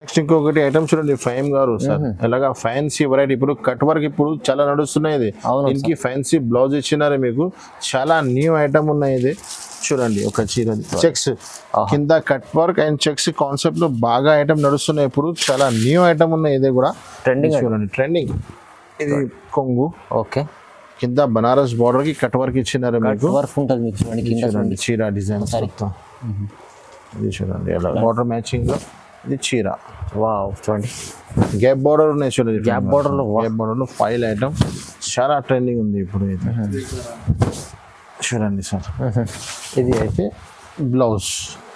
Next ఇంకొకటి item చూడండి ఫైమ్ గారు సార్ ఎలాగా ఫ్యాన్సీ వెరైటీ ఇప్పుడు కట్ వర్క్ ఇప్పుడు చాలా నడుస్తున్నాయి ఇది అవును దీనికి ఫ్యాన్సీ బ్లౌజ్ ఇచ్చినారు మీకు చాలా న్యూ ఐటమ్ ఉన్నాయి ఇది చూడండి ఒక చీర చెక్స్ కింద cut work and checks concept లో బాగా ఐటమ్ నడుస్తున్నాయి ఇప్పుడు చాలా న్యూ ఐటమ్ ఉన్నాయి ఇది కూడా ట్రెండింగ్ చూడండి ట్రెండింగ్ ఇది కొంగు ఓకే కింద బనారస్ బార్డర్ కి కట్ వర్క్ ఇచ్చినారు మీకు వర్క్ ఉంటుంది మీకు చూడండి కింద చూడండి చీర డిజైన్ మొత్తం ఇది చూడండి అలా బార్డర్ మ్యాచింగ్ లో ఇది చీర వావ్ చూడండి గ్యాప్ బార్డర్ ఉన్నాయి చూడండి Gap border లో వా- గ్యాప్ బార్డర్ లో ఫైల్ ఐటమ్ చాలా ట్రెండింగ్ ఉంది ఇప్పుడు ఇది చూడండి సార్ ఇది అయితే బ్లౌజ్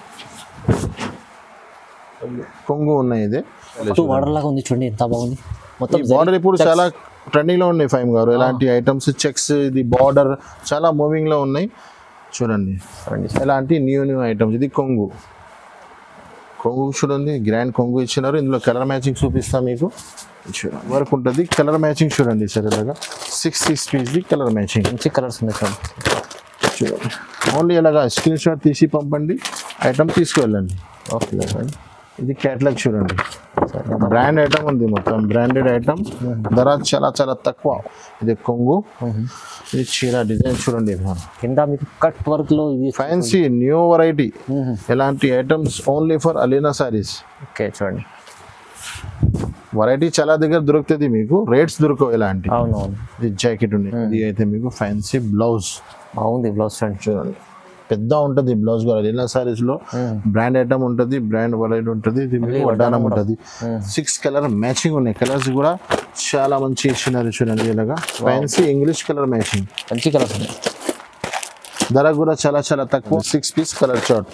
కొంగు ఉన్నాయి ఇది టూ వాటర్ లాగా ఉంది చూడండి ఎంత బాగుంది మొత్తం ఈ బార్డర్ ఇప్పుడు చాలా ట్రెండింగ్ లో ఉన్నాయి ఫైమ్ గారు ఎలాంటి ఐటమ్స్ చెక్స్ ఇది బార్డర్ చాలా మూవింగ్ లో ఉన్నాయి చూడండి చూడండి ఎలాంటి న్యూ న్యూ ఐటమ్స్ ఇది కొంగు కొంగు చూడండి గ్రాండ్ కొంగు ఇచ్చినారు ఇందులో కలర్ మ్యాచింగ్ చూపిస్తా మీకు చూడండి వర్క్ ఉంటుంది కలర్ మ్యాచింగ్ చూడండి సార్ ఇలాగా సిక్స్ సిక్స్ పీస్ది కలర్ మ్యాచింగ్ మంచి కలర్స్ ఉన్నాయి చూడండి చూడండి ఓన్లీ ఇలాగా స్క్రీన్ షాట్ తీసి పంపండి ఐటమ్ తీసుకువెళ్ళండి ఓకే చూడండి ఇది క్యాట్లాగ్ చూడండి బ్రాండ్ ఐటమ్ ఉంది మొత్తం బ్రాండెడ్ ఐటమ్ ధర చాలా చాలా తక్కువ ఇది కొంగు ఇది చీర డిజైన్ చూడండి కింద మీకు కట్ వర్క్ లో ఇది ఫ్యాన్సీ న్యూ వెరైటీ ఎలాంటి items only for Alina saris okay చూడండి వెరైటీ చాలా దగ్గర దొరుకుతుంది మీకు రేట్స్ దొరకవు ఇలాంటి అవునవును ఇది జాకెట్ ఉంది ఇది అయితే మీకు ఫ్యాన్సీ బ్లౌజ్ బాగుంది బ్లౌజ్ చూడండి చూడండి పెద్ద ఉంటుంది బ్లౌజ్ కూడా అలీనా సారీస్ లో బ్రాండ్ ఐటమ్ ఉంటుంది బ్రాండ్ వెరైటీ ఉంటుంది ఇది మీకు వడ్డానం ఉంటుంది సిక్స్ కలర్ మ్యాచింగ్ ఉన్నాయి కలర్స్ కూడా చాలా మంచి ఇచ్చినారు చూడండి ఇలాగా ఫ్యాన్సీ ఇంగ్లీష్ కలర్ మ్యాచింగ్ మంచి కలర్స్ ఉన్నాయి ధర కూడా చాలా చాలా తక్కువ సిక్స్ పీస్ కలర్ చార్ట్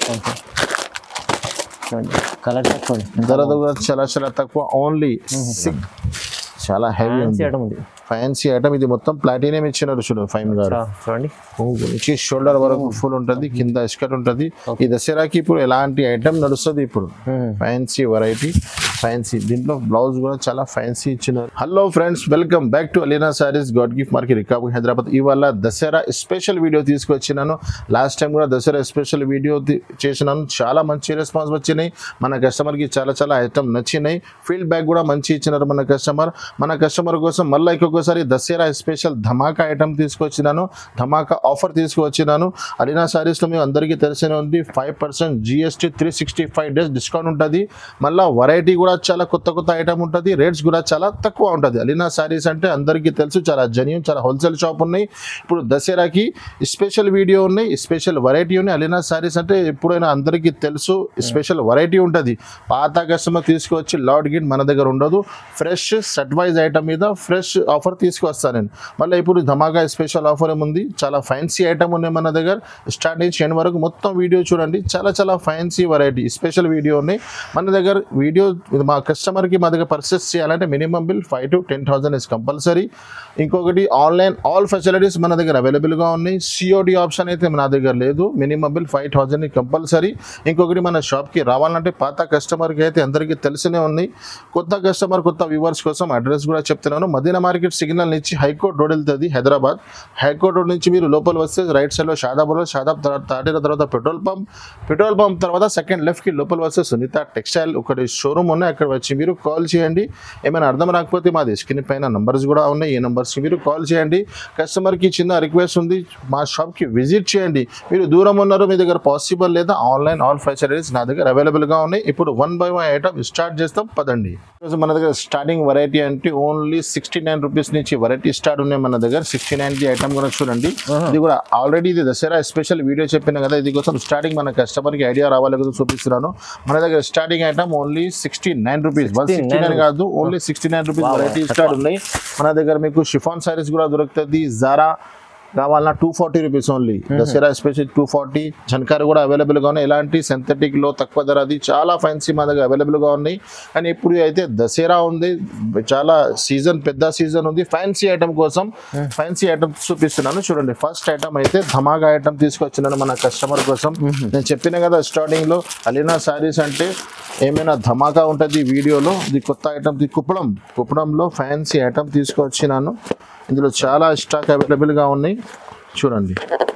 చూడండి కలర్ చూడండి ధర కూడా చాలా చాలా తక్కువ ఓన్లీ సిక్స్ చాలా హెవీ ఉంది చేయడం ఉంది ఫ్యాన్సీ ఐటమ్ ఇది మొత్తం ప్లాటినియం ఇచ్చినారు చూడు ఫైమ్ గారు చూడండి కొంగు నుంచి షోల్డర్ వరకు ఫుల్ ఉంటుంది కింద ఇస్కట్ ఉంటుంది ఈ దసరాకి ఇప్పుడు ఎలాంటి ఐటమ్ నడుస్తుంది ఇప్పుడు ఫ్యాన్సీ వెరైటీ ఫ్యాన్సీ దీంట్లో బ్లౌజ్ కూడా చాలా ఫ్యాన్సీ ఇచ్చినారు hello friends welcome back to Alina saris God Gift market రికాబు హైదరాబాద్ ఇవాళ దసరా స్పెషల్ వీడియో తీసుకొచ్చినాను లాస్ట్ టైం కూడా దసరా స్పెషల్ వీడియో చేసినాను చాలా మంచి రెస్పాన్స్ వచ్చినాయి మన కస్టమర్కి చాలా చాలా ఐటమ్ నచ్చినాయి ఫీడ్ బ్యాక్ కూడా మంచి ఇచ్చినారు మన కస్టమర్ మన కస్టమర్ కోసం మళ్ళీ ఇంకొకసారి దసరా స్పెషల్ ధమాకా ఐటమ్ తీసుకొచ్చినాను ధమాకా ఆఫర్ తీసుకువచ్చినాను అలీనా సారీస్లో మీకు అందరికీ తెలిసిన ఉంది five percent GST three sixty five days discount ఉంటుంది మళ్ళీ వెరైటీ కూడా చాలా కొత్త కొత్త ఐటమ్ ఉంటుంది రేట్స్ కూడా చాలా తక్కువ ఉంటుంది అలీనా సారీస్ అంటే అందరికీ తెలుసు చాలా జెన్యూన్ చాలా హోల్సేల్ షాప్ ఉన్నాయి ఇప్పుడు దసరాకి స్పెషల్ వీడియో ఉన్నాయి స్పెషల్ వెరైటీ ఉన్నాయి అలీనా సారీస్ అంటే ఎప్పుడైనా అందరికీ తెలుసు స్పెషల్ వెరైటీ ఉంటుంది పాత కస్టమర్ తీసుకొచ్చి లాడ్ గిట్ మన దగ్గర ఉండదు ఫ్రెష్ సెట్ వైజ్ ఐటమ్ మీద ఫ్రెష్ ఆఫర్ తీసుకొస్తాను నేను మళ్ళీ ఇప్పుడు ధమాకా స్పెషల్ ఆఫర్ ఏముంది చాలా ఫ్యాన్సీ ఐటమ్ ఉన్నాయి మన దగ్గర స్టార్ట్ నుంచి ఎండ్ వరకు మొత్తం వీడియో చూడండి చాలా చాలా ఫ్యాన్సీ వెరైటీ స్పెషల్ వీడియో ఉన్నాయి మన దగ్గర వీడియో ఇది మా కస్టమర్కి మా దగ్గర పర్చేస్ చేయాలంటే minimum bill five to ten thousand is compulsory ఇంకొకటి ఆన్లైన్ ఆల్ ఫెసిలిటీస్ మన దగ్గర అవైలబుల్గా ఉన్నాయి సిఓడి ఆప్షన్ అయితే మన దగ్గర లేదు minimum bill five thousand compulsory ఇంకొకటి మన షాప్కి రావాలంటే పాత కస్టమర్కి అయితే అందరికీ తెలిసినే ఉన్నాయి కొత్త కస్టమర్ కొత్త వ్యూవర్స్ కోసం అడ్రస్ కూడా చెప్తున్నాను మదీనా మార్కెట్ సిగ్నల్ నుంచి హైకోర్ట్ రోడ్ వెళ్తుంది హైదరాబాద్ హైకోర్ట్ రోడ్ నుంచి మీరు లోపల వస్తే రైట్ సైడ్లో షాదాబ్ రోడ్ షాదాబ్ తర్వాత దాటిన తర్వాత పెట్రోల్ పంప్ పెట్రోల్ పంప్ తర్వాత సెకండ్ లెఫ్ట్కి లోపల వస్తే సునీత టెక్స్టైల్ ఒకటి షోరూమ్ ఉన్నాయి అక్కడ వచ్చి మీరు కాల్ చేయండి ఏమైనా అర్థం రాకపోతే మాది స్క్రీన్ పైన నంబర్స్ కూడా ఉన్నాయి ఈ నంబర్స్కి మీరు కాల్ చేయండి కస్టమర్కి చిన్న రిక్వెస్ట్ ఉంది మా షాప్కి విజిట్ చేయండి మీరు దూరం ఉన్నారు మీ దగ్గర పాసిబుల్ లేదా ఆన్లైన్ ఆల్ ఫెసిలిటీస్ నా దగ్గర అవైలబుల్గా ఉన్నాయి ఇప్పుడు one by one item start చేస్తాం పదండి ఈరోజు మన దగ్గర స్టార్టింగ్ వెరైటీ అంటే ఓన్లీ సిక్స్టీ నైన్ రూపీస్ నుంచి వెరైటీ స్టార్ట్ ఉన్నాయి మన దగ్గర సిక్స్టీ నైన్ కి ఐటమ్ కూడా చూడండి ఇది కూడా ఆల్రెడీ ఇది దసరా స్పెషల్ వీడియో చెప్పిన కదా ఇది కోసం స్టార్టింగ్ మన కస్టమర్ కి ఐడియా రావాలి కదా చూపిస్తున్నాను మన దగ్గర starting item only sixty nine rupees one sixty nine కాదు only sixty nine rupees variety start ఉన్నాయి మన దగ్గర మీకు షిఫాన్ సారీస్ కూడా దొరుకుతుంది జారా కావాలన్నా two forty rupees only Dasara special two forty జన్కార్ కూడా అవైలబుల్గా ఉన్నాయి ఎలాంటి synthetic లో తక్కువ ధర అది చాలా ఫ్యాన్సీ మా దగ్గర అవైలబుల్గా ఉన్నాయి కానీ ఇప్పుడు అయితే దసరా ఉంది చాలా సీజన్ పెద్ద సీజన్ ఉంది ఫ్యాన్సీ ఐటమ్ కోసం ఫ్యాన్సీ ఐటమ్ చూపిస్తున్నాను చూడండి ఫస్ట్ ఐటమ్ అయితే ధమాగా ఐటమ్ తీసుకొచ్చినాను మన కస్టమర్ కోసం నేను చెప్పిన కదా స్టార్టింగ్ లో అలీనా సారీస్ అంటే ఏమైనా ధమాకా ఉంటుంది వీడియోలో ఇది కొత్త ఐటమ్ కుప్పడం కుప్పడంలో ఫ్యాన్సీ ఐటమ్ తీసుకొచ్చినాను ఇందులో చాలా స్టాక్ అవైలబుల్గా ఉన్నాయి చూడండి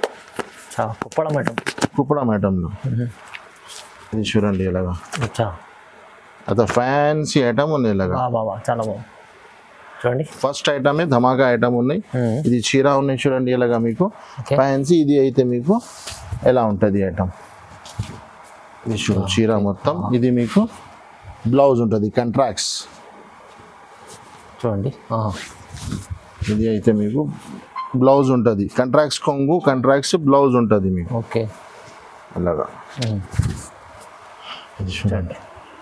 చాలా కుప్పడం మేడం కుప్పడం ఐటంలో ఇది చూడండి ఇలాగా అచ్చా అత ఫ్యాన్సీ ఐటమ్ ఉన్నాయి ఇలాగా బా బాబా చాలా బాగుంది చూడండి ఫస్ట్ ఐటమే ధమాకా ఐటమ్ ఉన్నాయి ఇది చీర ఉన్నాయి చూడండి ఇలాగా మీకు Okay. ఫ్యాన్సీ ఇది అయితే మీకు ఎలా ఉంటుంది ఐటమ్ ఇది చూడు చీర మొత్తం ఇది మీకు బ్లౌజ్ ఉంటుంది కంట్రాక్ట్స్ చూడండి ఆహా. ఇది అయితే మీకు బ్లౌజ్ ఉంటుంది కంట్రాక్ట్స్ కొంగు కంట్రాక్ట్స్ బ్లౌజ్ ఉంటుంది మీకు ఓకే అలాగా ఉమ్. ఇది చూడండి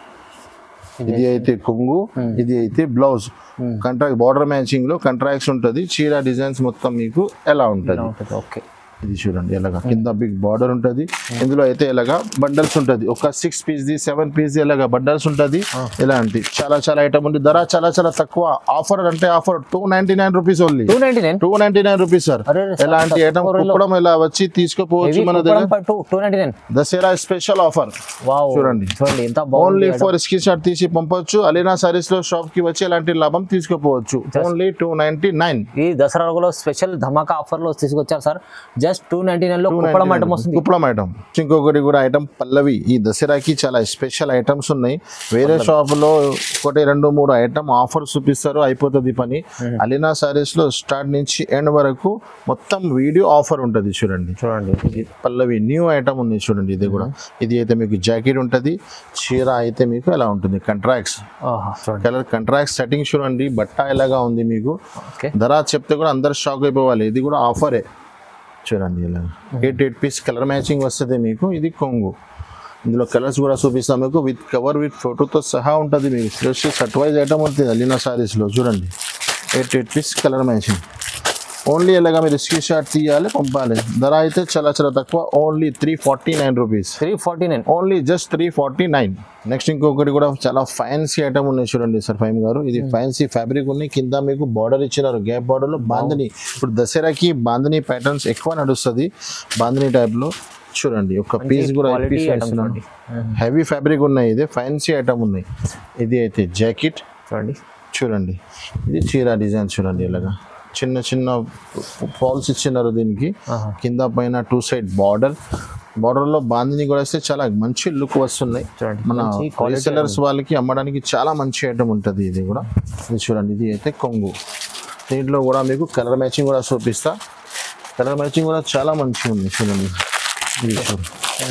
ఇది అయితే కొంగు ఇది అయితే బ్లౌజ్ కంట్రాక్ట్ బార్డర్ మ్యాచింగ్ లో కంట్రాక్ట్స్ ఉంటుంది చీర డిజైన్స్ మొత్తం మీకు ఎలా ఉంటుంది ఉంటుంది ఓకే ఇది చూడండి ఎలాగా కింద బిగ్ బార్డర్ ఉంటుంది ఇందులో అయితే ఇలాగా బండల్స్ ఉంటుంది ఒక సిక్స్ పీస్ ది సెవెన్ పీస్ ది ఇలాగా బండల్స్ ఉంటుంది ఇలాంటి చాలా చాలా ఐటమ్ ఉంది ధర చాలా చాలా తక్కువ ఆఫర్ అంటే offer two ninety nine rupees only two ninety nine two ninety nine rupees sir అరే రే, ఎలాంటి చాలా ఐటమ్ తక్కువ రేట్లో. కుప్పడం ఇలా వచ్చి తీసుకోపోవచ్చు మన దగ్గర two two ninety nine Dasara special offer wow చూడండి. చూడండి ఎంత ఓన్లీ బాగుంది ఫర్ స్క్రీన్ షాట్ తీసి పంపొచ్చు అలీనా సారీస్ లో షాప్ కి వచ్చి ఎలాంటి లాభం తీసుకోపోవచ్చు ఓన్లీ టూ నైన్టీ నైన్ ఈ దసరా రోజులో స్పెషల్ ధమాకా ఆఫర్ లో తీసుకొచ్చారు sir just two ninety nine లో కుప్పడం ఐటమ్ వస్తుంది కుప్పడం ఐటమ్ ఇంకొకటి కూడా ఐటమ్ పల్లవి ఈ దసరాకి చాలా స్పెషల్ ఐటమ్స్ ఉన్నాయి వేరే షాప్ లో ఒకటి రెండు మూడు ఐటమ్ ఆఫర్ చూపిస్తారు అయిపోతుంది పని అలీనా సారీస్ లో స్టార్ట్ నుంచి ఎండ్ వరకు మొత్తం వీడియో ఆఫర్ ఉంటుంది చూడండి చూడండి ఇది పల్లవి న్యూ ఐటమ్ ఉంది చూడండి ఇది కూడా ఇది అయితే మీకు జాకెట్ ఉంటుంది చీర అయితే మీకు ఎలా ఉంటుంది కంట్రాక్ట్స్ ఆహా, చూడండి కలర్ కంట్రాక్ట్ సెట్టింగ్ చూడండి బట్ట ఎలాగా ఉంది మీకు ఓకే ధర చెప్తే కూడా అందరు షాక్ అయిపోవాలి ఇది కూడా ఆఫరే చూడండి ఇలా eight eight piece colour matching వస్తుంది మీకు ఇది కొంగు ఇందులో కలర్స్ కూడా చూపిస్తాం మీకు విత్ కవర్ విత్ ఫోటోతో సహా ఉంటుంది మీకు ఫ్రెష్ షర్ట్ వైజ్ ఐటమ్ ఉంటుంది అలీనా సారీస్లో చూడండి eight eight piece colour matching only ఇలాగా మీరు స్క్రీన్ షాట్ తీయాలి పంపాలి ధర అయితే చాలా చాలా తక్కువ only three forty nine rupees three forty nine only just three forty nine next ఇంకొకటి కూడా చాలా ఫ్యాన్సీ ఐటమ్ ఉన్నాయి చూడండి సార్ ఫైమ్ గారు ఇది ఫ్యాన్సీ ఫ్యాబ్రిక్ ఉన్నాయి కింద మీకు బార్డర్ ఇచ్చినారు గ్యాప్ బార్డర్ లో బాందని ఇప్పుడు దసరాకి బాందని ప్యాటర్న్స్ ఎక్కువ నడుస్తుంది బాందని టైప్ లో చూడండి ఒక పీస్ కూడా quality పీస్ item వేస్తున్నాను హెవీ ఫ్యాబ్రిక్ ఉన్నాయి ఇది ఫ్యాన్సీ ఐటమ్ ఉన్నాయి ఇది అయితే జాకెట్ చూడండి చూడండి ఇది చీర డిజైన్ చూడండి ఇలాగా చిన్న చిన్న ఫాల్స్ ఇచ్చినారు దీనికి ఆహా. కింద పైన టూ సైడ్ బార్డర్ బార్డర్ లో బాందిని కూడా వస్తే చాలా మంచి లుక్ వస్తున్నాయి చూడండి, మన మంచి quality రీసెలర్స్ వాళ్ళకి అమ్మడానికి చాలా మంచి ఐటమ్ ఉంటుంది ఇది కూడా ఇది చూడండి ఇది అయితే కొంగు దీంట్లో కూడా మీకు కలర్ మ్యాచింగ్ కూడా చూపిస్తా కలర్ మ్యాచింగ్ కూడా చాలా మంచిగా ఉంది చూడండి ఇది చూడు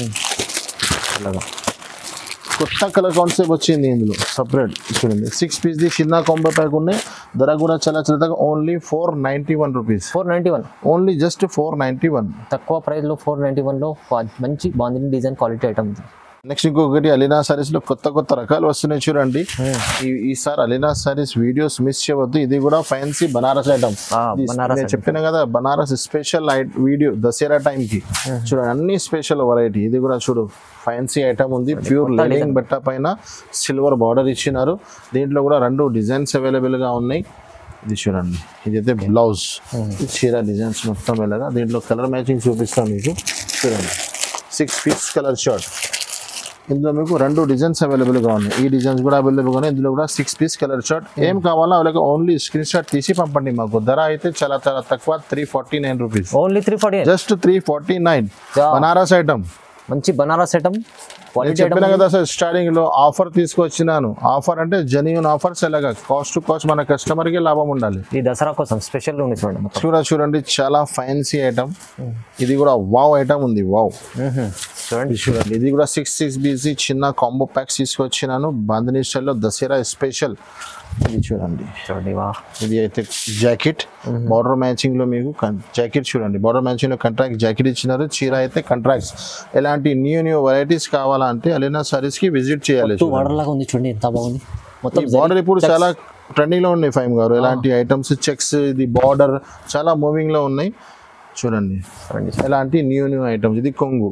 ఇలాగా కొత్త కలర్ కాన్సెప్ట్ వచ్చింది ఇందులో సపరేట్ చూడండి సిక్స్ పీస్ ది చిన్న కాంబో ప్యాక్ ఉన్నాయి ధర కూడా చాలా చాలా only four ninety one rupees four ninety one only just four ninety one తక్కువ ప్రైస్ లో ఫోర్ నైన్టీ వన్ లో ఫా- మంచి బాగుంది డిజైన్ క్వాలిటీ ఐటమ్ ఉంది నెక్స్ట్ ఇంకొకటి అలీనా సారీస్ లో కొత్త కొత్త రకాలు వస్తున్నాయి చూడండి ఈ- ఈసారి అలీనా సారీస్ వీడియోస్ మిస్ చేయవద్దు ఇది కూడా ఫ్యాన్సీ బనారస్ ఐటమ్ ఆ, బనారస్ నేను చెప్పిన కదా Banaras special video Dasara time కి చూడండి అన్ని స్పెషల్ వెరైటీ ఇది కూడా చూడు ఫ్యాన్సీ ఐటమ్ ఉంది ప్యూర్ లైనింగ్ బట్ట పైన సిల్వర్ బార్డర్ ఇచ్చినారు దీంట్లో కూడా రెండు డిజైన్స్ అవైలబుల్ గా ఉన్నాయి ఇది చూడండి ఇది అయితే బ్లౌజ్ చీర డిజైన్స్ మొత్తం వెళ్ళగా దీంట్లో కలర్ మ్యాచింగ్ చూపిస్తాను మీకు చూడండి సిక్స్ పీస్ కలర్ షర్ట్ ఇందులో మీకు రెండు డిజైన్స్ అవైలబుల్గా ఉన్నాయి ఈ డిజైన్స్ కూడా అవైలబుల్గా ఉన్నాయి ఇందులో కూడా సిక్స్ పీస్ కలర్ షర్ట్ ఏం కావాలో వాళ్ళకి ఓన్లీ స్క్రీన్ షాట్ తీసి పంపండి మాకు ధర అయితే చాలా చాలా తక్కువ three forty nine rupees only three forty just three forty nine Yeah. Banaras item మంచి బనారస్ ఐటమ్ నేను క్వాలిటీ చెప్పిన కదా సార్ స్టార్టింగ్ లో ఆఫర్ తీసుకొచ్చినాను ఆఫర్ అంటే జెన్యున్ ఆఫర్స్ ఎలాగా కాస్ట్ టు కాస్ట్ మన కస్టమర్ కి లాభం ఉండాలి ఈ దసరా కోసం స్పెషల్ ఉంది చూడండి మొత్తం చూడ చూడండి చాలా ఫ్యాన్సీ ఐటమ్ ఇది కూడా వావ్ ఐటమ్ ఉంది వావ్ మ్మ్. చూడండి ఇది చూడండి ఇది కూడా సిక్స్ సిక్స్ బీసీ చిన్న కాంబో ప్యాక్స్ తీసుకొచ్చినాను బాంధనీ స్టైల్లో దసరా స్పెషల్ ఇది చూడండి చూడండి వా ఇది అయితే జాకెట్ బార్డర్ మ్యాచింగ్ లో మీకు జాకెట్ చూడండి బార్డర్ మ్యాచింగ్ లో కంట్రాక్ట్ జాకెట్ ఇచ్చినారు చీర అయితే కంట్రాక్ట్స్ ఎలాంటి న్యూ న్యూ వెరైటీస్ కావాలంటే అలీనా సారీస్ కి విజిట్ చేయాలి టూ వాటర్ లాగా ఉంది చూడండి ఎంత బాగుంది మొత్తం ఈ బార్డర్ ఇప్పుడు చాలా ట్రెండింగ్ లో ఉన్నాయి ఫైమ్ గారు ఎలాంటి ఐటమ్స్ చెక్స్ ఇది బార్డర్ చాలా మూవింగ్ లో ఉన్నాయి చూడండి చూడండి ఎలాంటి న్యూ న్యూ ఐటమ్స్ ఇది కొంగు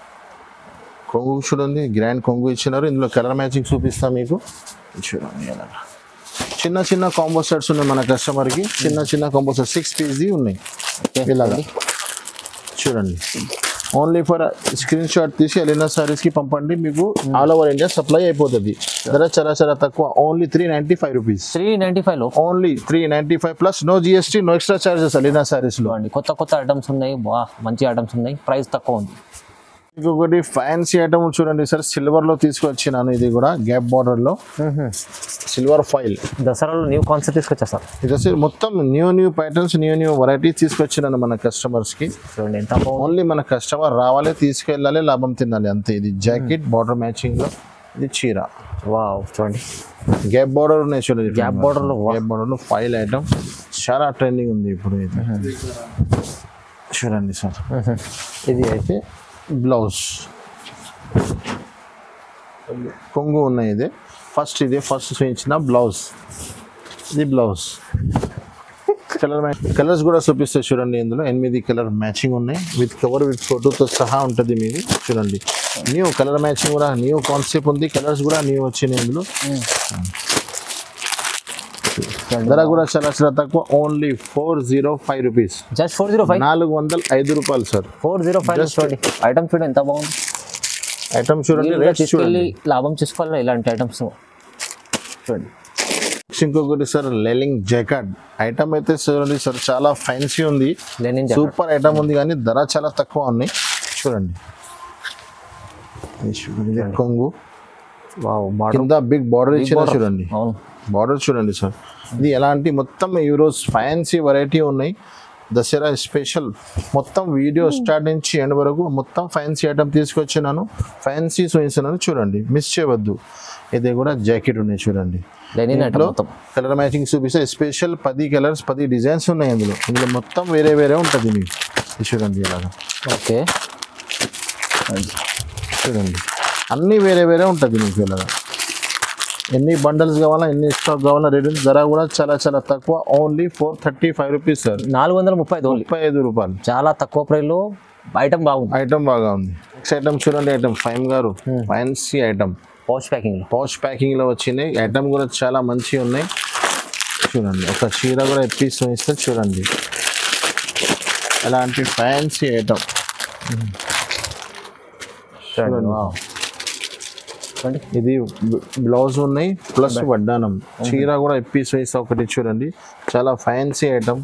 కొంగు చూడండి గ్రాండ్ కొంగు ఇచ్చినారు ఇందులో కలర్ మ్యాచింగ్ చూపిస్తా మీకు ఇది చూడండి ఎలా చిన్న చిన్న కాంబో సెట్స్ ఉన్నాయి మన కస్టమర్కి చిన్న చిన్న కాంబో సెట్ సిక్స్ పీస్ది ఉన్నాయి ఇలాగా చూడండి ఓన్లీ ఫర్ స్క్రీన్ షాట్ తీసి ఎలినా సారీస్కి పంపండి మీకు ఆల్ ఓవర్ ఇండియా సప్లై అయిపోతుంది ధర చాలా చాలా తక్కువ only three ninety five rupees three ninety five లో only three ninety five plus no GST no extra charges Alina సారీస్లో చూడండి కొత్త కొత్త ఐటమ్స్ ఉన్నాయి వా మంచి ఐటమ్స్ ఉన్నాయి ప్రైస్ తక్కువ ఉంది ఇంకొకటి ఫ్యాన్సీ ఐటమ్ చూడండి సార్ సిల్వర్ లో తీసుకొచ్చినాను ఇది కూడా గ్యాప్ బార్డర్ లో సిల్వర్ ఫైల్ దసరాలో న్యూ కాన్సెప్ట్ తీసుకొచ్చారు సార్ ఇది వచ్చి మొత్తం new new patterns new new variety తీసుకొచ్చినాను మన కస్టమర్స్ కి చూడండి ఎంత బాగుంది ఓన్లీ మన కస్టమర్ రావాలి తీసుకెళ్ళాలి లాభం తినాలి అంతే ఇది జాకెట్ బార్డర్ మ్యాచింగ్ లో ఇది చీర వావ్ చూడంండి గ్యాప్ బార్డర్ ఉన్నాయి చూడండి Gap border లో, wow. గ్యాప్ బార్డర్ లో ఫైల్ ఐటమ్ చాలా ట్రెండింగ్ ఉంది ఇప్పుడు ఇది చూడండి సార్ ఇది అయితే బ్లౌజ్ కొంగు ఉన్నాయి ఇది ఫస్ట్ ఇది ఫస్ట్ చూపించిన బ్లౌజ్ ఇది బ్లౌజ్ కలర్ కలర్స్ కూడా చూపిస్తాయి చూడండి ఇందులో ఎనిమిది కలర్ మ్యాచింగ్ ఉన్నాయి విత్ కవర్ విత్ ఫోటోతో సహా ఉంటుంది మీది చూడండి న్యూ కలర్ మ్యాచింగ్ కూడా న్యూ కాన్సెప్ట్ ఉంది కలర్స్ కూడా న్యూ వచ్చినాయి ఇందులో ధర కూడా చాలా చాలా తక్కువ only four zero five rupees just four zero five నాలుగు వందల ఐదు రూపాయలు sir four zero five Just- చూడండి ఐటమ్ చూడండి ఎంత బాగుంది ఐటమ్ చూడండి మీరు రేట్స్ తీసుకెళ్ళి చూడండి లాభం చేసుకోవాలి ఇలాంటి ఐటమ్స్ చూడండి ఇంకొకటి సార్ లెలింగ్ జాకెట్ ఐటమ్ అయితే చూడండి సార్ చాలా ఫ్యాన్సీ ఉంది లెనిన్ జాకెట్ సూపర్ ఐటమ్ ఉంది కానీ ధర చాలా తక్కువ ఉన్నాయి చూడండి ఇది చూడండి, ఇది కొంగు వావ్ బార్డర్ కింద బిగ్ బార్డర్ ఇచ్చిన చూడండి అవును బార్డర్ చూడండి సార్ ఇది ఎలాంటి మొత్తం ఈరోజు ఫ్యాన్సీ వెరైటీ ఉన్నాయి దసరా స్పెషల్ మొత్తం వీడియో స్టార్ట్ నుంచి ఎండ్ వరకు మొత్తం ఫ్యాన్సీ ఐటమ్ తీసుకొచ్చినాను ఫ్యాన్సీ చూపిస్తున్నాను చూడండి మిస్ చేయవద్దు ఇది కూడా జాకెట్ ఉన్నాయి చూడండి లెనిన్ ఐటమ్ మొత్తం కలర్ మ్యాచింగ్ చూపిస్తే స్పెషల్ పది కలర్స్ పది డిజైన్స్ ఉన్నాయి అందులో ఇందులో మొత్తం వేరే వేరే ఉంటుంది మీకు ఇది చూడండి ఇలాగా ఓకే చూడండి అన్నీ వేరే వేరే ఉంటుంది మీకు ఇలాగా ఎన్ని బండల్స్ కావాలా ఎన్ని స్టాక్ కావాలా రేట్ ధర కూడా చాలా చాలా తక్కువ only four thirty five rupees sir నాలుగు వందల ముప్పై ఐదు ఓన్లీ ముప్పై ఐదు రూపాయలు చాలా తక్కువ ప్రైస్లో ఐటమ్ బాగుంది ఐటమ్ బాగా ఉంది నెక్స్ట్ ఐటమ్ చూడండి ఐటమ్ ఫైవ్ గారు ఫ్యాన్సీ ఐటమ్ పౌచ్ ప్యాకింగ్లో పౌచ్ ప్యాకింగ్లో వచ్చినాయి ఐటమ్ కూడా చాలా మంచిగా ఉన్నాయి చూడండి ఒక చీర కూడా ఎప్పి ఇస్తే చూడండి అలాంటి ఫ్యాన్సీ ఐటమ్ చూడండి వావ్. చూడండి ఇది బ్లౌజ్ ఉన్నాయి ప్లస్ వడ్డానం చీర కూడా ఎప్పి సైజ్ ఒకటి చూడండి చాలా ఫ్యాన్సీ ఐటమ్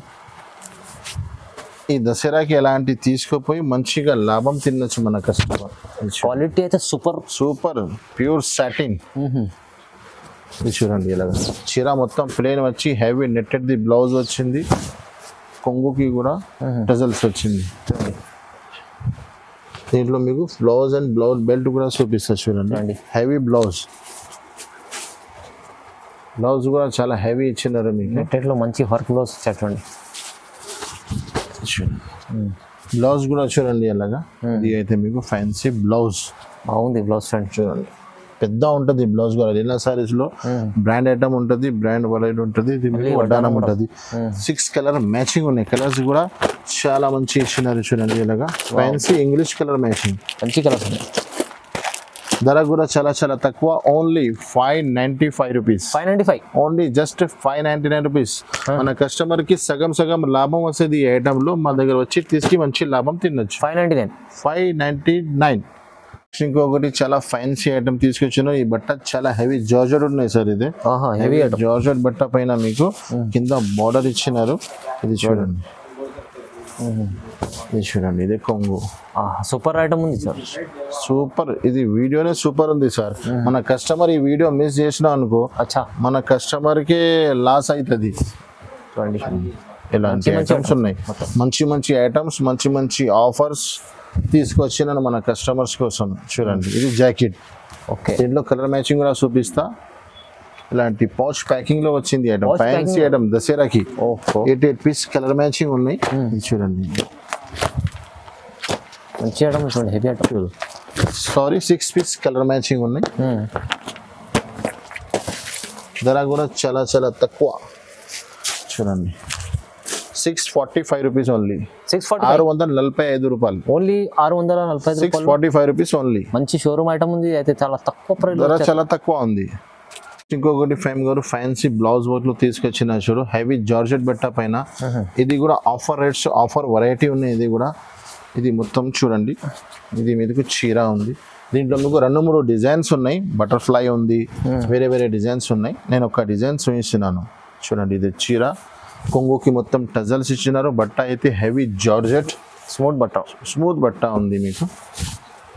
ఈ దసరాకి ఎలాంటి తీసుకుపోయి మంచిగా లాభం తినొచ్చు మన కస్టమర్ క్వాలిటీ అయితే సూపర్ సూపర్ ప్యూర్ సాటిన్ ఇది చూడండి ఇలాగ చీర మొత్తం ప్లేన్ వచ్చి హెవీ నెట్టెడ్ ది బ్లౌజ్ వచ్చింది కొంగుకి కూడా టజల్స్ వచ్చింది దీంట్లో మీకు బ్లౌజ్ అండ్ బ్లౌజ్ బెల్ట్ కూడా చూపిస్తారు చూడండి చూడండి. హెవీ బ్లౌజ్ బ్లౌజ్ కూడా చాలా హెవీ ఇచ్చినారు మీకు నెట్టెట్లో మంచి వర్క్ బ్లౌజ్ ఇచ్చారు చూడండి చూడండి బ్లౌజ్ కూడా చూడండి అలాగా ఇది అయితే మీకు ఫ్యాన్సీ బ్లౌజ్ బాగుంది బ్లౌజ్ చూడండి చూడండి పెద్ద ఉంటుంది బ్లౌజ్ కూడా లీలా సారీస్ లో బ్రాండ్ ఐటమ్ ఉంటుంది బ్రాండ్ వెరైటీ ఉంటుంది ఇది మీకు వడ్డానం ఉంటుంది సిక్స్ కలర్ మ్యాచింగ్ ఉన్నాయి కలర్స్ కూడా చాలా మంచి ఇచ్చినారు చూడండి ఇలాగా ఫ్యాన్సీ ఇంగ్లీష్ కలర్ మ్యాచింగ్ మంచి కలర్స్ ఉన్నాయి ధర కూడా చాలా చాలా తక్కువ only five ninety five rupees five ninety five only just five ninety nine rupees మన కస్టమర్ కి సగం సగం లాభం వస్తుంది ఈ ఐటమ్ లో మా దగ్గర వచ్చి తీసుకు మంచి లాభం తినొచ్చు five ninety nine five ninety nine ఇంకొకటి చాలా ఫ్యాన్సీ ఐటమ్ తీసుకొచ్చాను ఈ బట్ట చాలా హెవీ జార్జెట్ ఉన్నాయి సార్ ఇది ఆహా హెవీ ఐటమ్ జార్జెట్ బట్ట పైన మీకు కింద బార్డర్ ఇచ్చినారు ఇది చూడండి ఇది చూడండి ఇది కొంగు సూపర్ ఐటమ్ ఉంది సార్ సూపర్ ఇది వీడియోనే సూపర్ ఉంది సార్ మన కస్టమర్ ఈ వీడియో మిస్ చేసినా అనుకో అచ్చా మన కస్టమర్ కి లాస్ అవుతుంది చూడండి ఇలాంటి ఐటమ్స్ ఉన్నాయి మంచి మంచి ఐటమ్స్ మంచి మంచి ఆఫర్స్ తీసుకొచ్చినాను మన కస్టమర్స్ కోసం చూడండి ఇది జాకెట్ ఓకే దీంట్లో కలర్ మ్యాచింగ్ కూడా చూపిస్తా ఇలాంటి పౌచ్ ప్యాకింగ్ లో వచ్చింది item Pouch fancy packing? Item దసరాకి ఓహో eight eight piece colour matching ఉన్నాయి ఇది చూడండి మంచి ఐటమ్ చూడండి heavy item sari six piece colour matching ఉన్నాయి ధర కూడా చాలా చాలా తక్కువ చూడండి six forty five rupees only six forty ఆరు వందల నలభై ఐదు రూపాయలు ఓన్లీ ఆరు వందల నలభై ఐదు సిక్స్ రూపాయలు ఫార్టీ ఫైవ్ రూపీస్ ఓన్లీ మంచి షోరూమ్ ఐటమ్ ఉంది అయితే చాలా తక్కువ ప్రైస్ ధర చాలా తక్కువ ఉంది ఇంకొకటి ఫైమ్ గారు ఫ్యాన్సీ బ్లౌజ్ వర్క్ లో తీసుకొచ్చిన చూడు హెవీ జార్జెట్ బట్ట పైన ఇది కూడా ఆఫర్ రేట్స్ ఆఫర్ వెరైటీ ఉన్నాయి ఇది కూడా ఇది మొత్తం చూడండి ఇది మీదకు చీర ఉంది దీంట్లో మీకు రెండు మూడు డిజైన్స్ ఉన్నాయి బటర్ఫ్లై ఉంది వేరే వేరే డిజైన్స్ ఉన్నాయి నేను ఒక డిజైన్ చూపిస్తున్నాను చూడండి ఇది చీర కొంగుకి మొత్తం టజల్స్ ఇచ్చినారు బట్ట అయితే హెవీ జార్జెట్ స్మూత్ బట్ట స్మూత్ బట్ట ఉంది మీకు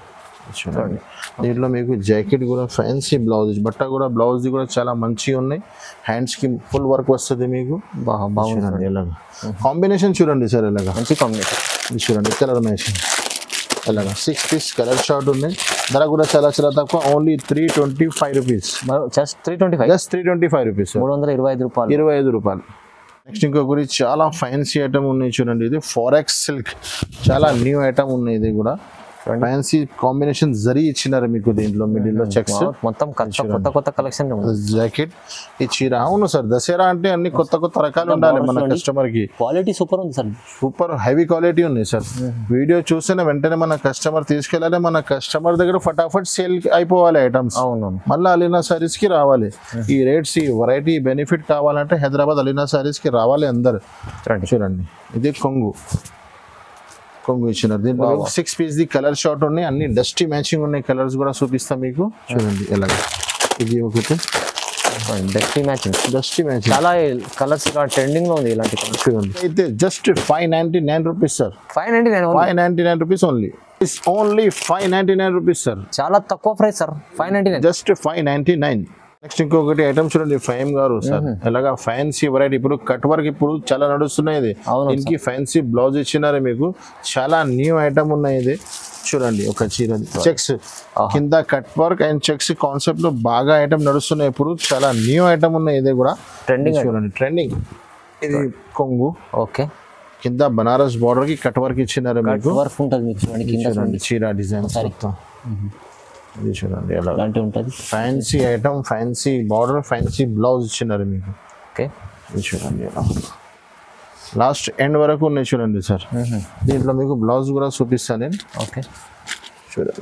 చూడండి దీంట్లో మీకు జాకెట్ కూడా ఫ్యాన్సీ బ్లౌజ్ బట్ట కూడా బ్లౌజ్ కూడా చాలా మంచిగా ఉన్నాయి హ్యాండ్స్ కి ఫుల్ వర్క్ వస్తుంది మీకు బా- బాగుంది చూడండి ఎలాగా కాంబినేషన్ చూడండి సార్ ఎలాగా మంచి కాంబినేషన్ ఇది చూడండి కలర్ మ్యాచింగ్ ఎలాగా సిక్స్ పీస్ కలర్ షార్ట్ ఉన్నాయి ధర కూడా చాలా చాలా తక్కువ only three twenty five rupees just three twenty five just three twenty five rupees మూడు వందల ఇరవై ఐదు రూపాయలు ఇరవై ఐదు రూపాయలు నెక్స్ట్ ఇంకొకటి చాలా ఫ్యాన్సీ ఐటమ్ ఉన్నాయి చూడండి ఇది ఫారెక్స్ సిల్క్ చాలా న్యూ ఐటమ్ ఉన్నాయి ఇది కూడా ఫ్యాన్సీ కాంబినేషన్ జరీ ఇచ్చినారు మీకు దీంట్లో మిడిల్ లో చెక్స్ మొత్తం కొత్త కొత్త కొత్త కలెక్షన్ ఉంది జాకెట్ ఈ చీర అవును సార్ దసరా అంటే అన్ని కొత్త కొత్త రకాలు ఉండాలి మన కస్టమర్ కి క్వాలిటీ సూపర్ ఉంది సార్ సూపర్ హెవీ క్వాలిటీ ఉన్నాయి సార్ వీడియో చూసిన వెంటనే మన కస్టమర్ తీసుకెళ్ళాలి మన కస్టమర్ దగ్గర ఫటాఫట్ సేల్ అయిపోవాలి ఐటమ్స్ అవునవును మళ్ళీ అలీనా సారీస్ కి రావాలి ఈ రేట్స్ ఈ వెరైటీ బెనిఫిట్ కావాలంటే హైదరాబాద్ అలీనా సారీస్ కి రావాలి అందరు చూడండి చూడండి ఇది కొంగు కొంగు ఇచ్చినారు దీంట్లో సిక్స్ పీస్ ది కలర్ షార్ట్ ఉన్నాయి అన్ని డస్టీ మ్యాచింగ్ ఉన్నాయి కలర్స్ కూడా చూపిస్తాం మీకు చూడండి ఎలాగ ఇది ఒకటి డస్టీ మ్యాచింగ్ డస్టీ మ్యాచింగ్ చాలా కలర్స్ ఇలా ట్రెండింగ్ లో ఉంది ఇలాంటి కలర్స్ చూడండి అయితే just five ninety nine rupees sir five ninety nine five ninety nine rupees only it's only five ninety nine rupees sir చాలా తక్కువ price sir five ninety nine just five ninety nine next ఇంకొకటి item చూడండి ఫైమ్ గారు sir ఎలాగా fancy variety ఇప్పుడు cut work ఇప్పుడు చాలా నడుస్తున్నాయి ఇది అవును దీనికి ఫ్యాన్సీ బ్లౌజ్ ఇచ్చినారు మీకు చాలా న్యూ ఐటమ్ ఉన్నాయి ఇది చూడండి ఒక చీర చెక్స్ కింద cut work and checks concept లో బాగా ఐటమ్ నడుస్తున్నాయి ఇప్పుడు చాలా న్యూ ఐటమ్ ఉన్నాయి ఇది కూడా ట్రెండింగ్ చూడండి ట్రెండింగ్ ఇది కొంగు ఓకే కింద బనారస్ బార్డర్ కి కట్ వర్క్ ఇచ్చినారు మీకు వర్క్ ఉంటుంది మీకు చూడండి కింద చూడండి చీర డిజైన్ మొత్తం ఇది చూడండి ఎలా ఇలాంటివి ఉంటుంది fancy item fancy border fancy blouse ఇచ్చినారు మీకు ఓకే ఇది చూడండి ఎలా లాస్ట్ ఎండ్ వరకు ఉన్నాయి చూడండి సార్ దీంట్లో మీకు బ్లౌజ్ కూడా చూపిస్తాను నేను ఓకే చూడండి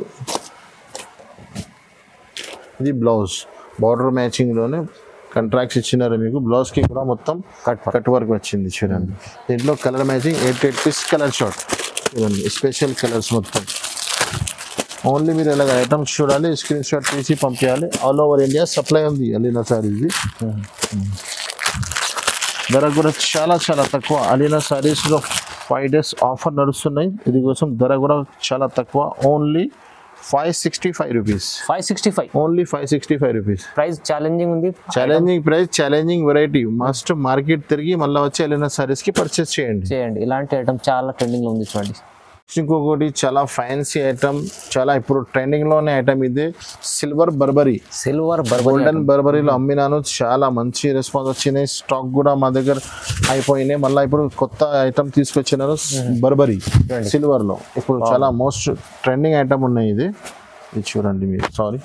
ఇది బ్లౌజ్ బార్డర్ మ్యాచింగ్ లోనే కంట్రాక్ట్స్ ఇచ్చినారు మీకు బ్లౌజ్ కి కూడా మొత్తం కట్ కట్ వర్క్ వచ్చింది చూడండి దీంట్లో colour matching eight eight piece colour chart చూడండి స్పెషల్ కలర్స్ మొత్తం ఓన్లీ మీరు ఇలాగ ఐటమ్స్ చూడాలి స్క్రీన్ షాట్ తీసి పంపించాలి ఆల్ ఓవర్ ఇండియా సప్లై ఉంది అలీనా సారీస్ది ధర కూడా చాలా చాలా తక్కువ అలీనా సారీస్లో ఫైవ్ డేస్ ఆఫర్ నడుస్తున్నాయి ఇది కోసం ధర కూడా చాలా తక్కువ only five sixty five rupees five sixty five only five sixty five rupees price challenging ఉంది challenging price challenging variety must market తిరిగి మళ్ళీ వచ్చి అలీనా సారీస్కి పర్చేస్ చేయండి చేయండి ఇలాంటి ఐటమ్ చాలా ట్రెండింగ్ లో ఉంది చూడండి ఇంకొకటి చాలా ఫ్యాన్సీ ఐటమ్ చాలా ఇప్పుడు ట్రెండింగ్ లోనే ఐటమ్ ఇది silver Burberry silver Burberry golden బర్బరీలో అమ్మినాను చాలా మంచి రెస్పాన్స్ వచ్చినాయి స్టాక్ కూడా మా దగ్గర అయిపోయినాయి మళ్ళీ ఇప్పుడు కొత్త ఐటమ్ తీసుకొచ్చినారు బర్బరీ సిల్వర్ లో ఇప్పుడు చాలా మోస్ట్ ట్రెండింగ్ ఐటమ్ ఉన్నాయి ఇది ఇది చూడండి మీరు సారీ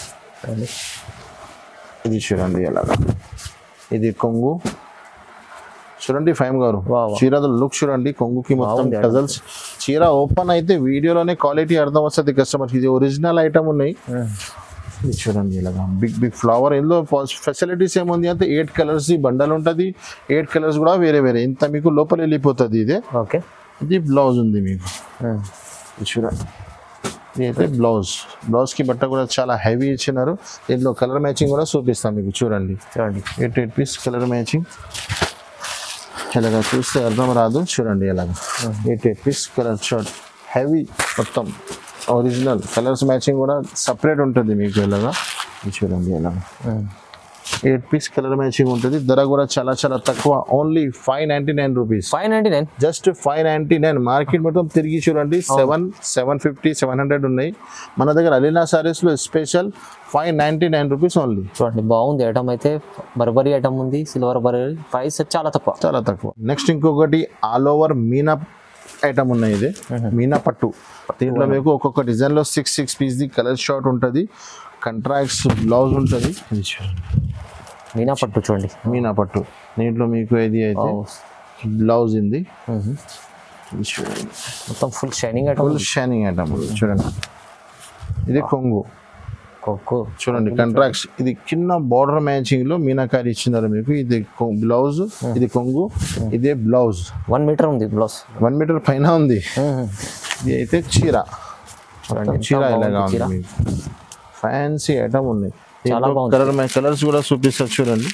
ఇది చూడండి ఎలాగా ఇది కొంగు చూడండి ఫైమ్ గారు వా, వా. చీర లుక్ చూడండి కొంగుకి మొత్తం బాగుంది టజల్స్ చీర ఓపెన్ అయితే వీడియోలోనే క్వాలిటీ అర్థం వస్తుంది కస్టమర్ ఇది ఒరిజినల్ ఐటమ్ ఉన్నాయి ఇది చూడండి ఇలాగా బిగ్ బిగ్ ఫ్లవర్ ఇందులో ఫెసిలిటీస్ ఏముంది అంటే ఎయిట్ కలర్స్ బండల్ ఉంటుంది ఎయిట్ కలర్స్ కూడా వేరే వేరే ఇంత మీకు లోపల వెళ్ళిపోతుంది ఇదే ఓకే ఇది బ్లౌజ్ ఉంది మీకు ఇది చూడండి ఇది అయితే బ్లౌజ్ బ్లౌజ్కి బట్ట కూడా చాలా హెవీ ఇచ్చినారు దీంట్లో కలర్ మ్యాచింగ్ కూడా చూపిస్తాం మీకు చూడండి చూడండి eight eight piece colour matching ఇలాగ చూస్తే అర్థం రాదు చూడండి ఇలాగ eight eight piece colour chart heavy మొత్తం ఒరిజినల్ కలర్స్ మ్యాచింగ్ కూడా సపరేట్ ఉంటుంది మీకు ఇలాగా ఇది చూడండి ఇలాగ ఎయిట్ పీస్ కలర్ మ్యాచింగ్ ఉంటుంది ధర కూడా చాలా చాలా తక్కువ only five ninety nine rupees five ninety nine just five ninety nine market మొత్తం తిరిగి చూడండి seven seven fifty seven hundred ఉన్నాయి మన దగ్గర అలీనా సారీస్లో special five ninety nine rupees only చూడండి బాగుంది ఐటమ్ అయితే బర్బరీ ఐటమ్ ఉంది సిల్వర్ బర్బరీ ప్రైస్ చాలా తక్కువ చాలా తక్కువ నెక్స్ట్ ఇంకొకటి ఆల్ ఓవర్ మీనా ఐటమ్ ఉన్నాయి ఇది మీనా పట్టు దీంట్లో మీకు ఒక్కొక్క డిజైన్ లో సిక్స్ సిక్స్ పీస్ ది కలర్ షార్ట్ ఉంటుంది కంట్రాక్ట్స్ బ్లౌజ్ ఉంటుంది ఇది చూడండి మీనా పట్టు చూడండి మీనా పట్టు దీంట్లో మీకు ఇది అయితే బ్లౌజ్ ఉంది మ్మ్. ఇది చూడండి మొత్తం full shining item full shining item చూడండి ఇది కొంగు కొక్కు చూడండి కంట్రాక్ట్స్ ఇది కింద బార్డర్ మ్యాచింగ్ లో మీనాకారి ఇచ్చినారు మీకు ఇది బ్లౌజ్ ఇది కొంగు ఇదే బ్లౌజ్ వన్ మీటర్ ఉంది బ్లౌజ్ వన్ మీటర్ పైన ఉంది ఇది అయితే చీర మొత్తం చీర ఇలాగా ఉంది మీకు ఫ్యాన్సీ ఐటమ్ ఉంది చాలా బాగుంది. కలర్ కలర్స్ కూడా చూపిస్తారు చూడండి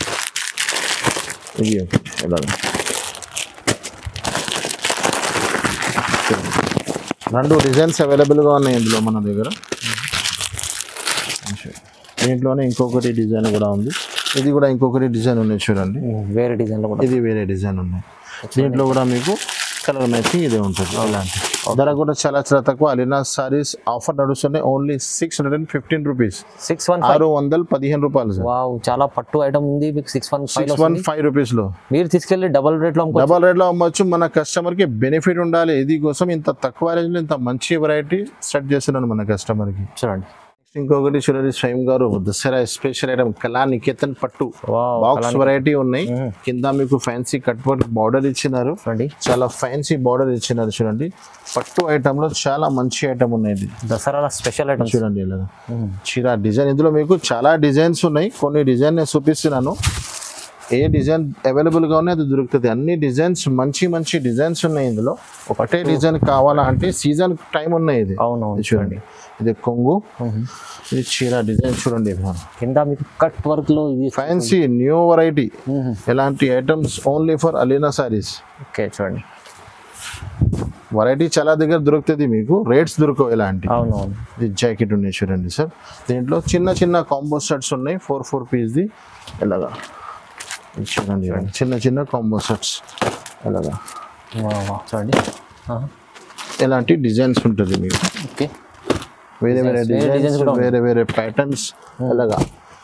ఇది ఒకటి ఇలాగా రెండు డిజైన్స్ అవైలబుల్గా ఉన్నాయి ఇందులో మన దగ్గర దీంట్లోనే ఇంకొకటి డిజైన్ కూడా ఉంది ఇది కూడా ఇంకొకటి డిజైన్ ఉన్నాయి చూడండి వేరే డిజైన్లో కూడా ఇది వేరే డిజైన్ ఉన్నాయి దీంట్లో కూడా మీకు కలర్ మ్యాచింగ్ ఇదే ఉంటుంది అలాంటి ధర కూడా చాలా చాలా తక్కువ అలీనా సారీస్ ఆఫర్ నడుస్తున్నాయి only six hundred and fifteen rupees six one ఆరు వందల పదిహేను రూపాయలు సార్ వావ్ చాలా పట్టు ఐటమ్ ఉంది మీకు six one five six one five rupees లో మీరు తీసుకెళ్ళి డబల్ రేట్లో అమ్ముకో డబల్ రేట్ లో అమ్మొచ్చు మన కస్టమర్ కి బెనిఫిట్ ఉండాలి ఇది కోసం ఇంత తక్కువ రేంజ్ లో ఇంత మంచి వెరైటీ సెట్ చేస్తున్నాను మన కస్టమర్ కి చూడండి నెక్స్ట్ ఇంకొకటి చూడండి స్వయం గారు దసరా స్పెషల్ ఐటమ్ కళా నికేతన్ పట్టు వావ్ బాక్స్ వెరైటీ ఉన్నాయి కింద మీకు ఫ్యాన్సీ కట్ వర్క్ బార్డర్ ఇచ్చినారు చూడండి చాలా ఫ్యాన్సీ బార్డర్ ఇచ్చినారు చూడండి పట్టు ఐటమ్ లో చాలా మంచి ఐటమ్ ఉన్నాయి ఇది దసరా స్పెషల్ ఐటమ్ చూడండి ఇలా చీర డిజైన్ ఇందులో మీకు చాలా డిజైన్స్ ఉన్నాయి కొన్ని డిజైన్ నేను చూపిస్తున్నాను ఏ డిజైన్ అవైలబుల్ గా ఉన్నాయి అది దొరుకుతుంది అన్ని డిజైన్స్ మంచి మంచి డిజైన్స్ ఉన్నాయి ఇందులో ఒకటే డిజైన్ కావాలా అంటే సీజన్ టైం ఉన్నాయి ఇది అవునవును ఇది చూడండి ఇది కొంగు ఇది చీర డిజైన్ చూడండి కింద మీకు కట్ వర్క్ లో ఇది ఫ్యాన్సీ న్యూ వెరైటీ ఎలాంటి items only for Alina saris okay చూడండి వెరైటీ చాలా దగ్గర దొరుకుతుంది మీకు రేట్స్ దొరకవు ఇలాంటి అవునవును ఇది జాకెట్ ఉన్నాయి చూడండి సార్ దీంట్లో చిన్న చిన్న కాంబో సెట్స్ ఉన్నాయి ఫోర్ ఫోర్ పీస్ది ఇలాగా ఇది చూడండి ఇలాగా. చిన్న చిన్న కాంబో సెట్స్ ఇలాగా వావ్, వావ్. చూడండి ఆహా. ఇలాంటి డిజైన్స్ ఉంటుంది మీకు ఓకే వేరే వేరే Designs, వేరే designs డిజైన్స్ కూడా వేరే వేరే ప్యాటర్న్స్ ఇలాగా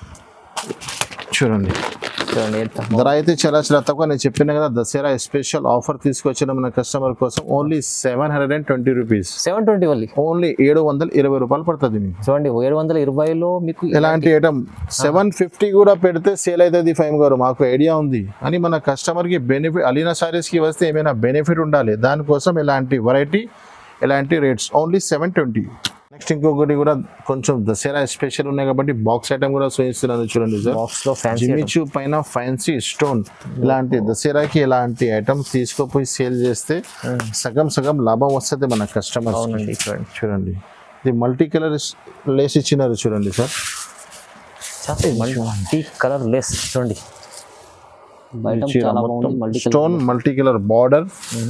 చూడండి చూడండి ఎంత ధర అయితే చాలా చాలా తక్కువ నేను చెప్పిన కదా దసరా స్పెషల్ ఆఫర్ తీసుకొచ్చిన మన కస్టమర్ కోసం only seven hundred and twenty rupees seven twenty వల్లి ఓన్లీ ఏడు వందల ఇరవై రూపాయలు పడుతుంది మీకు చూడండి ఏడు వందల ఇరవైలో మీకు ఎలాంటి ఐటమ్ సెవెన్ ఫిఫ్టీ కూడా పెడితే సేల్ అవుతుంది ఫైవ్ గారు మాకు ఐడియా ఉంది అని మన కస్టమర్కి బెనిఫిట్ అలీనా సారీస్కి వస్తే ఏమైనా బెనిఫిట్ ఉండాలి దానికోసం ఇలాంటి వెరైటీ ఇలాంటి rates only seven twenty next ఇంకొకటి కూడా కొంచెం దసరా స్పెషల్ ఉన్నాయి కాబట్టి బాక్స్ ఐటమ్ కూడా చూపిస్తున్నాను చూడండి సార్ బాక్స్ లో ఫ్యాన్సీ జిమిచు పైన ఫ్యాన్సీ స్టోన్ ఇలాంటి దసరాకి ఇలాంటి ఐటమ్స్ తీసుకుపోయి సేల్ చేస్తే సగం సగం లాభం వస్తుంది మన కస్టమర్స్ అవునండి చూడండి చూడండి ఇది మల్టీ కలర్ లేస్ ఇచ్చినారు చూడండి సార్ చాలా మల్టీ కలర్ లెస్ చూడండి బయట చీర చాలా మొత్తం బాగుంది multi stone multi colour border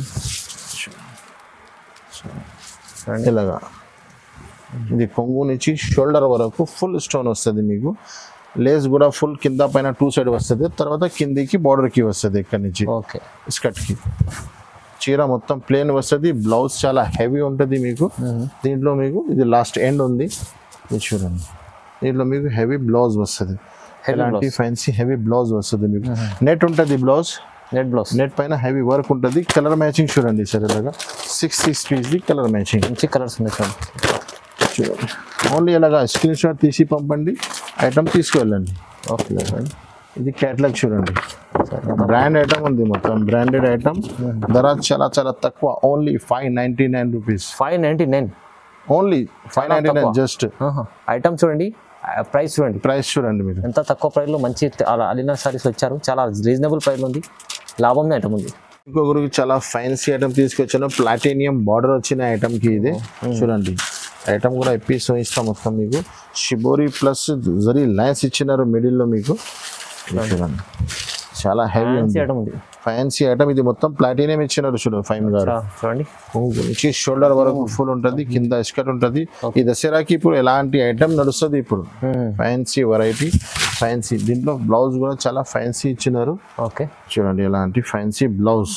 చూడండి ఇలాగా ఇది కొంగు నుంచి షోల్డర్ వరకు ఫుల్ స్టోన్ వస్తుంది మీకు లేస్ కూడా ఫుల్ కింద పైన టూ సైడ్ వస్తుంది తర్వాత కిందికి బార్డర్కి వస్తుంది ఇక్కడ నుంచి ఓకే స్కర్ట్కి చీర మొత్తం ప్లేన్ వస్తుంది బ్లౌజ్ చాలా హెవీ ఉంటుంది మీకు దీంట్లో మీకు ఇది లాస్ట్ ఎండ్ ఉంది ఇది చూడండి దీంట్లో మీకు హెవీ బ్లౌజ్ వస్తుంది ఎలాంటి ఫ్యాన్సీ హెవీ బ్లౌజ్ వస్తుంది మీకు నెట్ ఉంటుంది బ్లౌజ్ నెట్ బ్లౌజ్ నెట్ పైన హెవీ వర్క్ ఉంటుంది కలర్ మ్యాచింగ్ చూడండి సార్ ఇలాగా సిక్స్ సిక్స్ పీస్ది కలర్ మ్యాచింగ్ మంచి కలర్స్ ఉన్నాయి చూడండి చూడండి ఓన్లీ ఇలాగా స్క్రీన్ షాట్ తీసి పంపండి ఐటమ్ తీసుకువెళ్ళండి ఓకే చూడండి ఇది క్యాట్లాగ్ చూడండి బ్రాండ్ ఐటమ్ ఉంది మొత్తం బ్రాండెడ్ ఐటమ్ ధర చాలా చాలా తక్కువ only five ninety nine rupees five ninety nine only five ninety nine just item చూడండి ప్రైస్ చూడండి ప్రైస్ చూడండి మీరు ఎంత తక్కువ ప్రైస్లో మంచి అలా అలీనా సారీస్ వచ్చారు చాలా రీజనబుల్ ప్రైస్లో ఉంది లాభం ఐటమ్ ఉంది ఇంకొకరికి చాలా ఫ్యాన్సీ ఐటమ్ తీసుకొచ్చాను ప్లాటినియం బార్డర్ వచ్చిన ఐటమ్ కి ఇది చూడండి ఐటమ్ కూడా ఎప్పీస్ ఇస్తాం మొత్తం మీకు షిబోరి ప్లస్ జరీ లైన్స్ ఇచ్చినారు మిడిల్ లో మీకు ఇది చూడండి చాలా హెవీ మంచి ఉంది ఐటమ్ ఉంది ఫ్యాన్సీ ఐటమ్ ఇది మొత్తం ప్లాటినియం ఇచ్చినారు చూడండి ఫైవ్ గారు చా- చూడండి కొంగు నుంచి షోల్డర్ వరకు ఫుల్ ఉంటుంది కింద స్కర్ట్ ఉంటుంది ఈ దసరాకి ఇప్పుడు ఎలాంటి ఐటమ్ నడుస్తుంది ఇప్పుడు ఫ్యాన్సీ వెరైటీ ఫ్యాన్సీ దీంట్లో బ్లౌజ్ కూడా చాలా ఫ్యాన్సీ ఇచ్చినారు ఓకే చూడండి ఎలాంటి ఫ్యాన్సీ బ్లౌజ్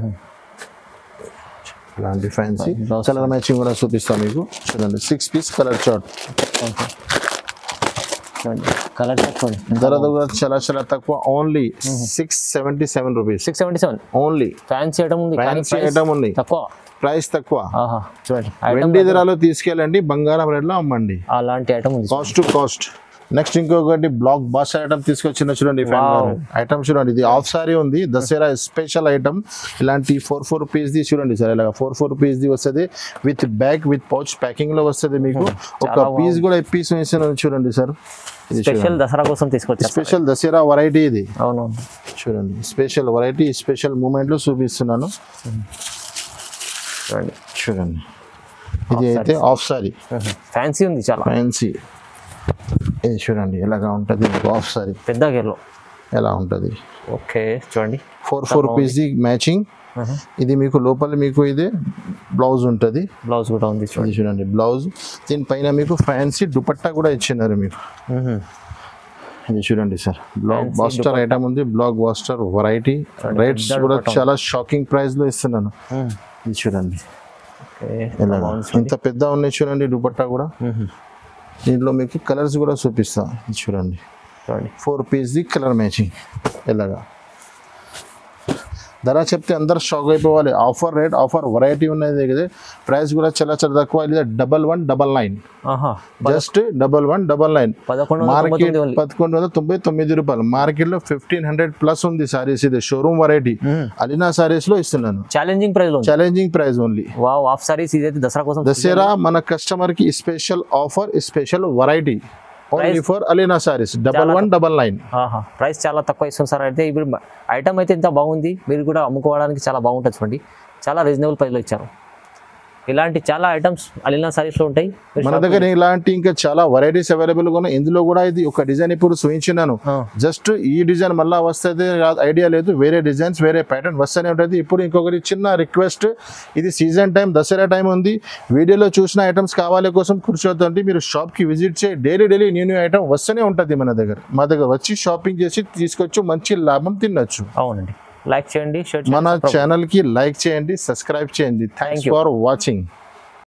ఇలాంటి ఫ్యాన్సీ Blouse. కలర్ మ్యాచింగ్ కూడా చూపిస్తాం మీకు చూడండి సిక్స్ పీస్ కలర్ చార్ట్ చూడండి కలర్ చూడండి ధర కూడా చాలా చాలా తక్కువ only six seventy seven rupees six seventy seven only fancy item ఉంది కానీ ఫ్యాన్సీ price ఐటమ్ ఉంది తక్కువ ప్రైస్ తక్కువ ఆహా చూడండి ఐటమ్ వెండి ధరలో తీసుకెళ్ళండి బంగారం రేట్లో అమ్మండి అలాంటి ఐటమ్ ఉంది కాస్ట్ టు కాస్ట్ నెక్స్ట్ ఇంకొకటి బ్లాక్ బాస్ ఐటమ్ తీసుకొచ్చిన చూడండి ఐటమ్ చూడండి ఇది ఆఫ్ సారీ ఉంది దసరా స్పెషల్ ఐటమ్ ఇలాంటి ఫోర్ ఫోర్ పీస్ ది చూడండి సార్ ఇలా ఫోర్ ఫోర్ పీస్ ది వస్తుంది with bag with pouch packing లో వస్తుంది మీకు ఒక పీస్ కూడా పీస్ వేసిన చూడండి సార్ ఇది స్పెషల్ దసరా కోసం తీసుకొచ్చారు స్పెషల్ దసరా వెరైటీ ఇది అవునవును చూడండి స్పెషల్ వెరైటీ స్పెషల్ మూమెంట్ లో చూపిస్తున్నాను చూడండి చూడండి ఇది అయితే ఆఫ్ సారీ ఫ్యాన్సీ ఉంది చాలా ఫ్యాన్సీ ఇది చూడండి ఎలాగా ఉంటుంది ఆఫ్ సారీ పెద్ద గేర్లో ఎలా ఉంటుంది ఓకే చూడండి ఫోర్ ఫోర్ పీస్ది మ్యాచింగ్ ఇది మీకు లోపల మీకు ఇది బ్లౌజ్ ఉంటుంది బ్లౌజ్ కూడా ఉంది చూడండి ఇది చూడండి బ్లౌజ్ దీనిపైన మీకు ఫ్యాన్సీ దుపట్టా కూడా ఇచ్చినారు మీకు మ్మ్. ఇది చూడండి సార్ బ్లాక్ బాస్టర్ ఐటమ్ ఉంది బ్లాక్ బాస్టర్ వెరైటీ రేట్స్ కూడా చాలా షాకింగ్ ప్రైస్ లో ఇస్తున్నాను మ్మ్. ఇది చూడండి ఓకే ఎలా ఇంత పెద్ద ఉన్నాయి చూడండి దుపట్టా కూడా మ్మ్. దీంట్లో మీకు కలర్స్ కూడా చూపిస్తా ఇది చూడండి చూడండి ఫోర్ పీస్ ది కలర్ మ్యాచింగ్ ఎలాగా ధర చెప్తే అందరు షాక్ అయిపోవాలి ఆఫర్ రేట్ ఆఫర్ వెరైటీ ఉన్నది కదా ప్రైస్ కూడా చాలా చాలా తక్కువ ఇది డబల్ వన్ డబల్ నైన్ ఆహా just double one double nine పదకొండు వందల తొంభై మార్కెట్ తొమ్మిది ఓన్లీ. పదకొండు వందల తొంభై తొమ్మిది రూపాయలు మార్కెట్ లో ఫిఫ్టీన్ హండ్రెడ్ ప్లస్ ఉంది సారీస్ ఇది షోరూమ్ వెరైటీ మ్మ్. అలినా సారీస్ లో ఇస్తున్నాను ఛాలెంజింగ్ ప్రైస్ లో ఉంది challenging price only wow half sarees ఇదైతే దసరా కోసం దసరా మన కస్టమర్ కి special offer special variety only for Alina sarees double one double nine ఆహా ప్రైస్ చాలా తక్కువ ఇస్తుంది సార్ అయితే ఇప్పుడు ఐటమ్ అయితే ఇంత బాగుంది మీరు కూడా అమ్ముకోవడానికి చాలా బాగుంటుంది చూడండి చాలా రీజనబుల్ ప్రైస్లో ఇచ్చారు ఇలాంటి చాలా ఐటమ్స్ అలీనా సారీస్లో ఉంటాయి మీరు మన shop- దగ్గర ఇలాంటి ఇంకా చాలా వెరైటీస్ అవైలబుల్ గా ఉన్నాయి ఇందులో కూడా ఇది ఒక డిజైన్ ఇప్పుడు చూపించినాను ఆ, జస్ట్ ఈ డిజైన్ మళ్ళీ వస్తుంది ఐడియా లేదు వేరే డిజైన్స్ వేరే ప్యాటర్న్ వస్తూనే ఉంటుంది ఇప్పుడు ఇంకొకటి చిన్న రిక్వెస్ట్ ఇది సీజన్ టైం దసరా టైం ఉంది వీడియోలో చూసిన ఐటమ్స్ కావాలి కోసం కూర్చోద్దండి మీరు షాప్కి విజిట్ చేయి daily daily new new item వస్తూనే ఉంటుంది మన దగ్గర మా దగ్గర వచ్చి షాపింగ్ చేసి తీసుకొచ్చి మంచి లాభం తినొచ్చు అవునండి లైక్ చేయండి షేర్ మన ఛానల్ కి లైక్ చేయండి సబ్స్క్రైబ్ చేయండి థ్యాంక్స్ you. For watching